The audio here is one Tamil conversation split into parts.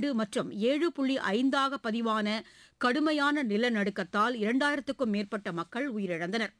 இரண்டு மற்றும் ஏழு புள்ளி ஐந்தாக பதிவான கடுமையான நிலநடுக்கத்தால் இரண்டாயிரத்துக்கும் மேற்பட்ட மக்கள் உயிரிழந்தனர்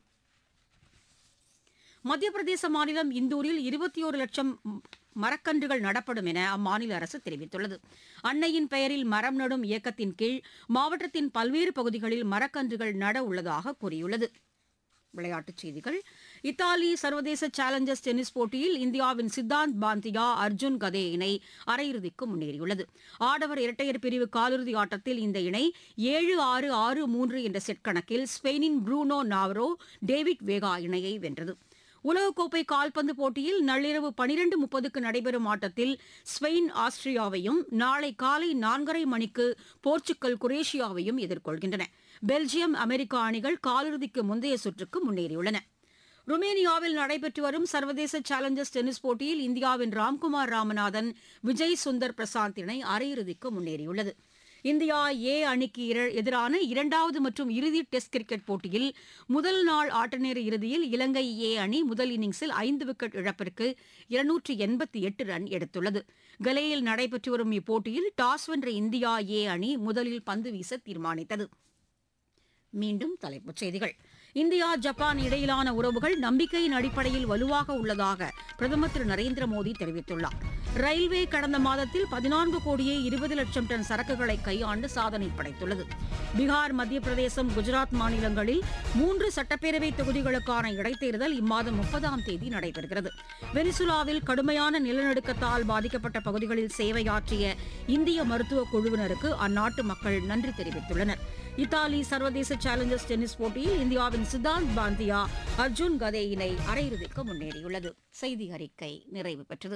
மத்திய பிரதேச மாநிலம் இந்தூரில் இருபத்தி ஒரு லட்சம் மரக்கன்றுகள் நடப்படும் என அம்மாநில அரசு தெரிவித்துள்ளது அன்னையின் பெயரில் மரம் நடும் இயக்கத்தின் கீழ் மாவட்டத்தின் பல்வேறு பகுதிகளில் மரக்கன்றுகள் நட உள்ளதாக கூறியுள்ளது விளையாட்டுச் செய்திகள் இத்தாலி சர்வதேச சேலஞ்சர்ஸ் டென்னிஸ் போட்டியில் இந்தியாவின் சித்தாந்த் பாந்தியா அர்ஜுன் கதே இணை அரையிறுதிக்கு முன்னேறியுள்ளது ஆடவர் இரட்டையர் பிரிவு காலிறுதி ஆட்டத்தில் இந்த இணை ஏழு ஆறு ஆறு மூன்று என்ற செட் கணக்கில் ஸ்பெயினின் ப்ரூனோ நாவரோ டேவிட் வேகா இணையை வென்றது உலகக்கோப்பை கால்பந்து போட்டியில் நள்ளிரவு பனிரெண்டு முப்பதுக்கு நடைபெறும் ஆட்டத்தில் ஸ்பெயின் ஆஸ்திரியாவையும் நாளை காலை நான்கரை மணிக்கு போர்ச்சுக்கல் குரேஷியாவையும் எதிர்கொள்கின்றன பெல்ஜியம் அமெரிக்கா அணிகள் காலிறுதிக்கு முந்தைய சுற்றுக்கு முன்னேறியுள்ளன ருமேனியாவில் நடைபெற்று வரும் சர்வதேச சேலஞ்சர்ஸ் டென்னிஸ் போட்டியில் இந்தியாவின் ராம்குமார் ராமநாதன் விஜய் சுந்தர் பிரசாந்த் இணை அரையிறுதிக்கு முன்னேறியுள்ளது இந்தியா ஏ அணிக்கு எதிரான இரண்டாவது மற்றும் இறுதி டெஸ்ட் கிரிக்கெட் போட்டியில் முதல் நாள் ஆட்டநேர இறுதியில் இலங்கை ஏ அணி முதல் இன்னிங்ஸில் ஐந்து விக்கெட் இழப்பிற்கு இருநூற்றி எண்பத்தி எட்டு ரன் எடுத்துள்ளது கலேயில் நடைபெற்று வரும் இப்போட்டியில் டாஸ் வென்ற இந்தியா ஏ அணி முதலில் பந்து வீச தீர்மானித்தது மீண்டும் தலைப்புச் செய்திகள் இந்தியா ஜப்பான் இடையிலான உறவுகள் நம்பிக்கையின் அடிப்படையில் வலுவாக உள்ளதாக பிரதமர் திரு நரேந்திர மோடி தெரிவித்துள்ளார் ரயில்வே கடந்த மாதத்தில் பதினான்கு கோடியே இருபது லட்சம் டன் சரக்குகளை கையாண்டு சாதனை படைத்துள்ளது பீகார் மத்திய பிரதேசம் குஜராத் மாநிலங்களில் மூன்று சட்டப்பேரவை தொகுதிகளுக்கான இடைத்தேர்தல் இம்மாதம் முப்பதாம் தேதி நடைபெறுகிறது வெனிசுலாவில் கடுமையான நிலநடுக்கத்தால் பாதிக்கப்பட்ட பகுதிகளில் சேவையாற்றிய இந்திய மருத்துவ குழுவினருக்கு அந்நாட்டு மக்கள் நன்றி தெரிவித்துள்ளனர் இத்தாலி சர்வதேச சேலஞ்சர்ஸ் டென்னிஸ் போட்டியில் இந்தியாவின் சித்தாந்த் பாந்தியா அர்ஜுன் கதே இணை அரையிறுதிக்கு முன்னேறியுள்ளது செய்தி அறிக்கை நிறைவு பெற்றது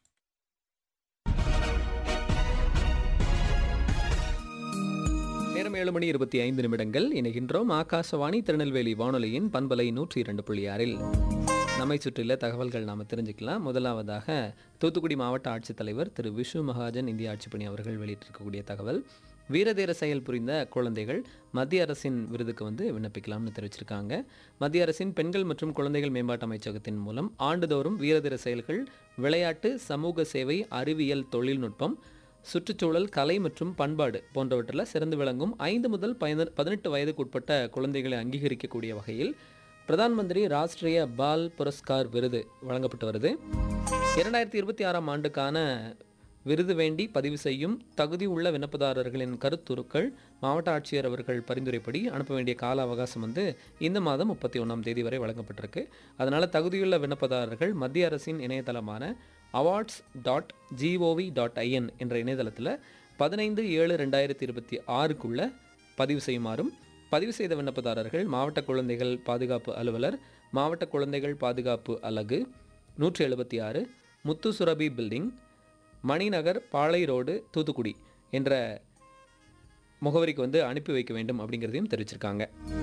நேரம் ஏழு மணி இருபத்தி ஐந்து நிமிடங்கள் இணைகின்றோம் ஆகாசவாணி திருநெல்வேலி வானொலியின் பண்பலை நூற்றி இரண்டு புள்ளி ஆறில் நம்மை சுற்றியுள்ள தகவல்கள் நாம் தெரிஞ்சுக்கலாம் முதலாவதாக தூத்துக்குடி மாவட்ட ஆட்சித்தலைவர் திரு விஷு மகாஜன் இந்திய ஆட்சிப்பணி அவர்கள் வெளியிட்டிருக்கக்கூடிய தகவல் வீரதீர செயல் புரிந்த குழந்தைகள் மத்திய அரசின் விருதுக்கு வந்து விண்ணப்பிக்கலாம்னு தெரிவிச்சிருக்காங்க மத்திய அரசின் பெண்கள் மற்றும் குழந்தைகள் மேம்பாட்டு அமைச்சகத்தின் மூலம் ஆண்டுதோறும் வீரதீர செயல்கள் விளையாட்டு சமூக சேவை அறிவியல் தொழில்நுட்பம் சுற்றுச்சூழல் கலை மற்றும் பண்பாடு போன்றவற்றில் சிறந்து விளங்கும் ஐந்து முதல் பயன பதினெட்டு வயதுக்குட்பட்ட குழந்தைகளை அங்கீகரிக்கக்கூடிய வகையில் பிரதான் மந்திரி ராஷ்டிரிய பால் புரஸ்கார் விருது வழங்கப்பட்டு வருது இரண்டாயிரத்தி இருபத்தி ஆறாம் ஆண்டுக்கான விருது வேண்டி பதிவு செய்யும் தகுதி உள்ள விண்ணப்பதாரர்களின் கருத்துருக்கள் மாவட்ட ஆட்சியர் அவர்கள் பரிந்துரைப்படி அனுப்ப வேண்டிய கால அவகாசம் வந்து இந்த மாதம் முப்பத்தி ஒன்றாம் தேதி வரை வழங்கப்பட்டிருக்கு அதனால் தகுதியுள்ள விண்ணப்பதாரர்கள் மத்திய அரசின் இணையதளமான awards dot GOV dot IN என்ற இணையதளத்தில் பதினைந்து ஏழு ரெண்டாயிரத்தி இருபத்தி ஆறுக்குள்ள பதிவு செய்யுமாறும் பதிவு செய்த விண்ணப்பதாரர்கள் மாவட்ட குழந்தைகள் பாதுகாப்பு அலுவலர் மாவட்ட குழந்தைகள் பாதுகாப்பு அலகு நூற்றி எழுபத்தி ஆறு முத்து சுரபி பில்டிங் மணிநகர் பாளை ரோடு தூத்துக்குடி என்ற முகவரிக்கு வந்து அனுப்பி வைக்க வேண்டும் அப்படிங்கிறதையும் தெரிவிச்சிருக்காங்க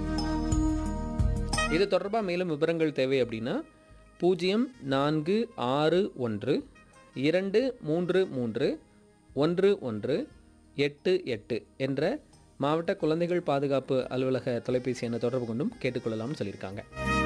இது தொடர்பாக மேலும் விவரங்கள் தேவை அப்படின்னா பூஜ்ஜியம் நான்கு ஆறு ஒன்று இரண்டு மூன்று மூன்று ஒன்று ஒன்று எட்டு எட்டு என்ற மாவட்ட குழந்தைகள் பாதுகாப்பு அலுவலக தொலைபேசி எண்ணை தொடர்பு கொண்டும் கேட்டுக்கொள்ளலாம்னு சொல்லியிருக்காங்க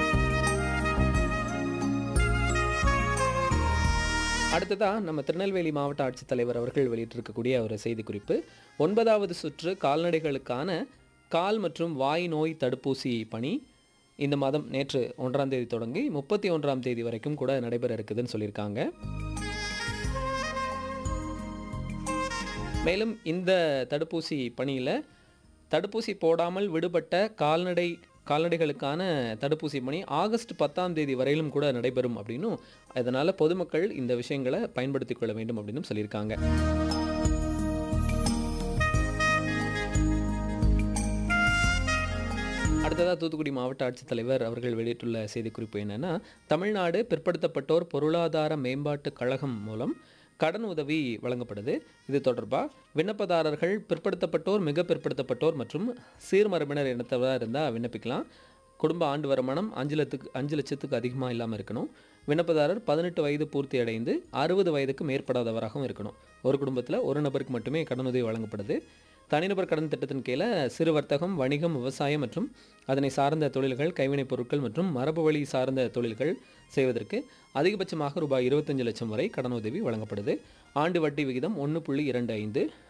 அடுத்ததாக நம்ம திருநெல்வேலி மாவட்ட ஆட்சித்தலைவர் அவர்கள் வெளியிட்டிருக்கக்கூடிய ஒரு செய்திக்குறிப்பு ஒன்பதாவது சுற்று கால்நடைகளுக்கான கால் மற்றும் வாய் நோய் தடுப்பூசி பணி இந்த மாதம் நேற்று ஒன்றாம் தேதி தொடங்கி முப்பத்தி ஒன்றாம் தேதி வரைக்கும் கூட நடைபெற இருக்குதுன்னு சொல்லியிருக்காங்க மேலும் இந்த தடுப்பூசி பணியில் தடுப்பூசி போடாமல் விடுபட்ட கால்நடை கால்நடைகளுக்கான தடுப்பூசி பணி ஆகஸ்ட் பத்தாம் தேதி வரையிலும் கூட நடைபெறும் அப்படின்னும் அதனால் பொதுமக்கள் இந்த விஷயங்களை பயன்படுத்திக் கொள்ள வேண்டும் அப்படின்னு சொல்லியிருக்காங்க அடுத்ததாக தூத்துக்குடி மாவட்ட ஆட்சித்தலைவர் அவர்கள் வெளியிட்டுள்ள செய்திக்குறிப்பு என்னென்னா தமிழ்நாடு பிற்படுத்தப்பட்டோர் பொருளாதார மேம்பாட்டு கழகம் மூலம் கடன் உதவி வழங்கப்படுது இது தொடர்பாக விண்ணப்பதாரர்கள் பிற்படுத்தப்பட்டோர் மிக பிற்படுத்தப்பட்டோர் மற்றும் சீர்மரபினர் இனத்தவராக இருந்தால் விண்ணப்பிக்கலாம் குடும்ப ஆண்டு வருமானம் அஞ்சு லட்சத்துக்கு அஞ்சு லட்சத்துக்கு அதிகமாக இல்லாமல் இருக்கணும் விண்ணப்பதாரர் பதினெட்டு வயது பூர்த்தி அடைந்து அறுபது வயதுக்கு மேற்படாதவராகவும் இருக்கணும் ஒரு குடும்பத்தில் ஒரு நபருக்கு மட்டுமே கடனுதவி வழங்கப்படுது தனிநபர் கடன் திட்டத்தின் கீழே சிறு வர்த்தகம் வணிகம் விவசாயம் மற்றும் அதனை சார்ந்த தொழில்கள் கைவினைப் பொருட்கள் மற்றும் மரபு வழி சார்ந்த தொழில்கள் செய்வதற்கு அதிகபட்சமாக ரூபாய் இருபத்தஞ்சு லட்சம் வரை கடனுதவி வழங்கப்படுது ஆண்டு வட்டி விகிதம் ஒன்று புள்ளி இரண்டு ஐந்து